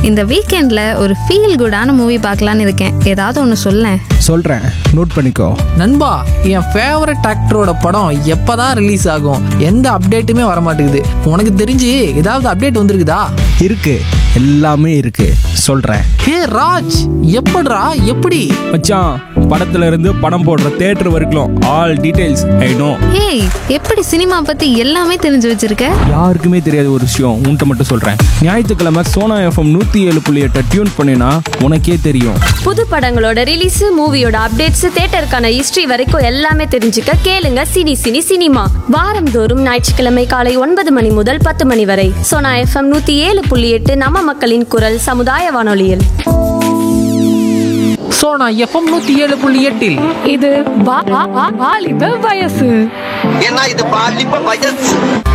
இந்த வீக்கெண்டில் ஒரு ஃபீல் குடான மூவி பார்க்கலான்னு இருக்கேன் ஏதாவது ஒன்று சொல்லேன் சொல்கிறேன் நோட் பண்ணிக்கோ நண்பா என் ஃபேவரட் ஆக்டரோட படம் எப்பதான் ரிலீஸ் ஆகும் எந்த அப்டேட்டுமே வர மாட்டேங்குது உனக்கு தெரிஞ்சு ஏதாவது அப்டேட் வந்திருக்குதா இருக்கு எல்லாமே இருக்கு சொல்கிறேன் ஹே ராஜ் எப்படிடா எப்படி மச்சான் படத்துல இருந்து படம் போடுற தேட்டர் வரைக்கும் ஆல் டீடைல்ஸ் ஐ நோ ஏய் எப்படி சினிமா பற்றி எல்லாமே தெரிஞ்சு வச்சிருக்க யாருக்குமே தெரியாத ஒரு விஷயம் உன்கிட்ட மட்டும் சொல்கிறேன் ஞாயிற்றுக்கிழமை சோனா எஃப்எம் நூற்றி ஏழு புள்ளி எட்டை டியூன் பண்ணினா உனக்கே தெரியும் புது படங்களோட ரிலீஸ் மூவியோட அப்டேட்ஸ் தியேட்டருக்கான ஹிஸ்டரி வரைக்கும் எல்லாமே தெரிஞ்சுக்க கேளுங்க சினி சினி சினிமா வாரந்தோறும் ஞாயிற்றுக்கிழமை காலை ஒன்பது மணி முதல் பத்து மணி வரை சோனா எஃப்எம் நூத்தி ஏழு புள்ளி எட்டு நம்ம மக்களின் குரல் சமுதாய வானொலியில் ஸோ நான் எஃப்எம் நூற்றி ஏழு புள்ளி எட்டில் இது வா- வா- வா- வாலிப வயசு ஏன்னா இது பாலிப்ப வயசு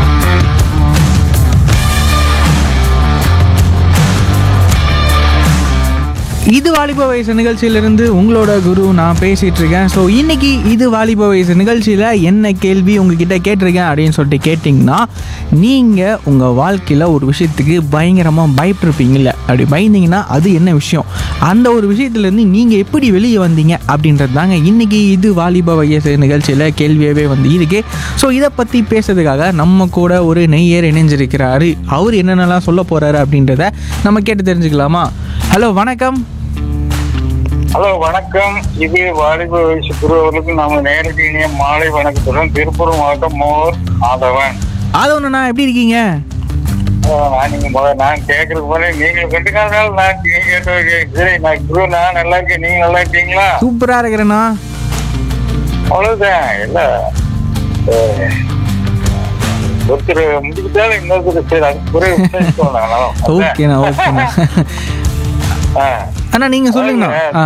இது வாலிப வயசு நிகழ்ச்சியிலிருந்து உங்களோட குரு நான் பேசிட்டு இருக்கேன் ஸோ இன்னைக்கு இது வாலிப வயசு நிகழ்ச்சியில் என்ன கேள்வி உங்ககிட்ட கேட்டிருக்கேன் அப்படின்னு சொல்லிட்டு கேட்டிங்கன்னா நீங்கள் உங்கள் வாழ்க்கையில் ஒரு விஷயத்துக்கு பயங்கரமாக பயப்பட்டிருப்பீங்கல்ல அப்படி பயந்தீங்கன்னா அது என்ன விஷயம் அந்த ஒரு விஷயத்துலேருந்து நீங்கள் எப்படி வெளியே வந்தீங்க அப்படின்றது தாங்க இன்னைக்கு இது வாலிப வயசு நிகழ்ச்சியில் கேள்வியாகவே வந்து இருக்கு ஸோ இதை பற்றி பேசுறதுக்காக நம்ம கூட ஒரு நெய்யர் இணைஞ்சிருக்கிறாரு அவர் என்னென்னலாம் சொல்ல போகிறாரு அப்படின்றத நம்ம கேட்டு தெரிஞ்சுக்கலாமா ஹலோ வணக்கம் ஹலோ வணக்கம் இது வாலிப வயசு குரு அவர்களுக்கு நாம நேரடி இணைய மாலை வணக்கத்துடன் திருப்பூர் மாவட்டம் மோர் ஆதவன் ஆதவண்ணா எப்படி இருக்கீங்க அஹ் நான் நீங்க முத நான் கேட்கறதுக்கு போல நீங்க கட்டுக்காதனால நான் நீங்க கேட்ட சரி நான் குரு நான் நல்லா இருக்கேன் நீங்க நல்லா இருக்கீங்களா சூப்பரா இருக்கிறேண்ணா அவ்வளவுதான் இல்ல அஹ், ஒருத்தர் முடிக்கிட்டாலும் இன்னொருத்தர் சரி அது குரு விசாரிச்சுக்கோங்க ஓகேண்ணா ஓகேண்ணா அண்ணா நீங்க சொல்லுங்கண்ணா ஆ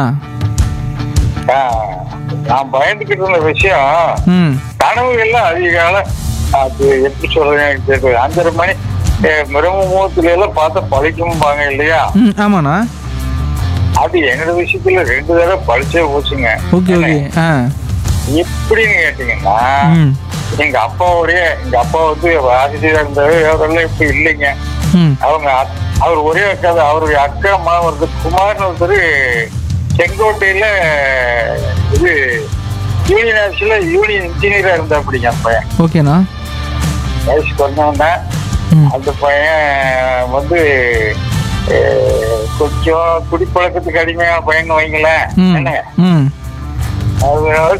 நான் பயந்துகிட்டு இருந்த விஷயம் ம் கனவுகள்லாம் அதிகால அது எப்படி சொல்றேன் எனக்கு தெரியல. அஞ்சரை மணி அஹ், மிருக முகத்துல எல்லாம் பார்த்தா பழிக்கும்பாங்க இல்லையா ம் ஆமாண்ணா அது என்னோட விஷயத்துல ரெண்டு தடவை பழிச்சே போச்சுங்க ஓகே ஓகே ஆ எப்படின்னு கேட்டீங்கன்னா ம் எங்க அப்பாவுடைய எங்க அப்பா வந்து ஆசிரியரா இருந்தாரு அவரெல்லாம் இப்ப இல்லைங்க ம் அவங்க அக்- அவர் ஒரே அக்கா அவருடைய அக்கா மாவன் ஒருத்தர் குமார்னு ஒருத்தர் செங்கோட்டையில இது யூனியன் ஆஃபீஸ்ல யூனியன் இன்ஜினியரா இருந்தா அப்படிங்க அந்த பையன் ஓகேண்ணா வயசு கொஞ்சம் ம் அந்த பையன் வந்து அஹ், கொஞ்சம் குடிப்பழக்கத்துக்கு அடிமையான பையன் வைங்களேன் ம் என்ன ம் அது